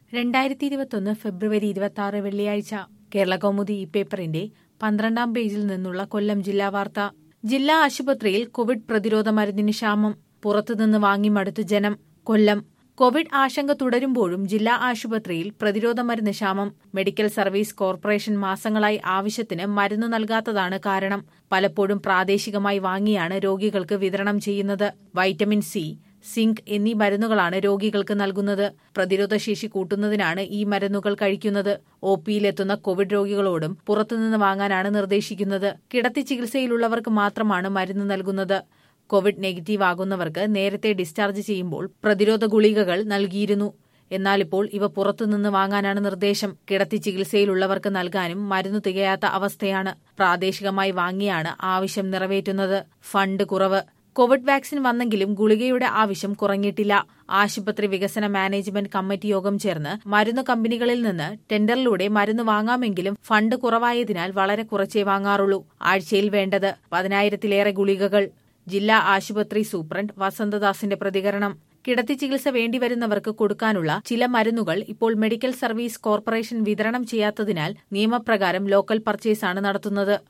രണ്ടായിരത്തി ഇരുപത്തൊന്ന് ഫെബ്രുവരി ഇരുപത്തി ആറ് വെള്ളിയാഴ്ച കേരള കൗമുദി ഈ പേപ്പറിന്റെ പന്ത്രണ്ടാം പേജിൽ നിന്നുള്ള കൊല്ലം ജില്ലാ വാർത്ത ജില്ലാ ആശുപത്രിയിൽ കോവിഡ് പ്രതിരോധ മരുന്നിന് ക്ഷാമം പുറത്തുനിന്ന് വാങ്ങി മടുത്തു ജനം കൊല്ലം കോവിഡ് ആശങ്ക തുടരുമ്പോഴും ജില്ലാ ആശുപത്രിയിൽ പ്രതിരോധ മരുന്ന് ക്ഷാമം മെഡിക്കൽ സർവീസ് കോർപ്പറേഷൻ മാസങ്ങളായി ആവശ്യത്തിന് മരുന്ന് നൽകാത്തതാണ് കാരണം പലപ്പോഴും പ്രാദേശികമായി വാങ്ങിയാണ് രോഗികൾക്ക് വിതരണം ചെയ്യുന്നത് വൈറ്റമിൻ സി സിങ്ക് എന്നീ മരുന്നുകളാണ് രോഗികൾക്ക് നൽകുന്നത് പ്രതിരോധശേഷി കൂട്ടുന്നതിനാണ് ഈ മരുന്നുകൾ കഴിക്കുന്നത് ഒ പിയിലെത്തുന്ന കോവിഡ് രോഗികളോടും പുറത്തുനിന്ന് വാങ്ങാനാണ് നിർദ്ദേശിക്കുന്നത് കിടത്തി ചികിത്സയിലുള്ളവർക്ക് മാത്രമാണ് മരുന്ന് നൽകുന്നത് കോവിഡ് നെഗറ്റീവ് ആകുന്നവർക്ക് നേരത്തെ ഡിസ്ചാർജ് ചെയ്യുമ്പോൾ പ്രതിരോധ ഗുളികകൾ നൽകിയിരുന്നു എന്നാലിപ്പോൾ ഇവ പുറത്തുനിന്ന് വാങ്ങാനാണ് നിർദ്ദേശം കിടത്തി ചികിത്സയിലുള്ളവർക്ക് നൽകാനും മരുന്ന് തികയാത്ത അവസ്ഥയാണ് പ്രാദേശികമായി വാങ്ങിയാണ് ആവശ്യം നിറവേറ്റുന്നത് ഫണ്ട് കുറവ് കോവിഡ് വാക്സിൻ വന്നെങ്കിലും ഗുളികയുടെ ആവശ്യം കുറഞ്ഞിട്ടില്ല ആശുപത്രി വികസന മാനേജ്മെന്റ് കമ്മിറ്റി യോഗം ചേർന്ന് മരുന്ന് കമ്പനികളിൽ നിന്ന് ടെൻഡറിലൂടെ മരുന്ന് വാങ്ങാമെങ്കിലും ഫണ്ട് കുറവായതിനാൽ വളരെ കുറച്ചേ വാങ്ങാറുള്ളൂ ആഴ്ചയിൽ വേണ്ടത് പതിനായിരത്തിലേറെ ഗുളികകൾ ജില്ലാ ആശുപത്രി സൂപ്രണ്ട് വസന്തദാസിന്റെ പ്രതികരണം കിടത്തി ചികിത്സ വേണ്ടിവരുന്നവർക്ക് കൊടുക്കാനുള്ള ചില മരുന്നുകൾ ഇപ്പോൾ മെഡിക്കൽ സർവീസ് കോർപ്പറേഷൻ വിതരണം ചെയ്യാത്തതിനാൽ നിയമപ്രകാരം ലോക്കൽ പർച്ചേസാണ് നടത്തുന്നത്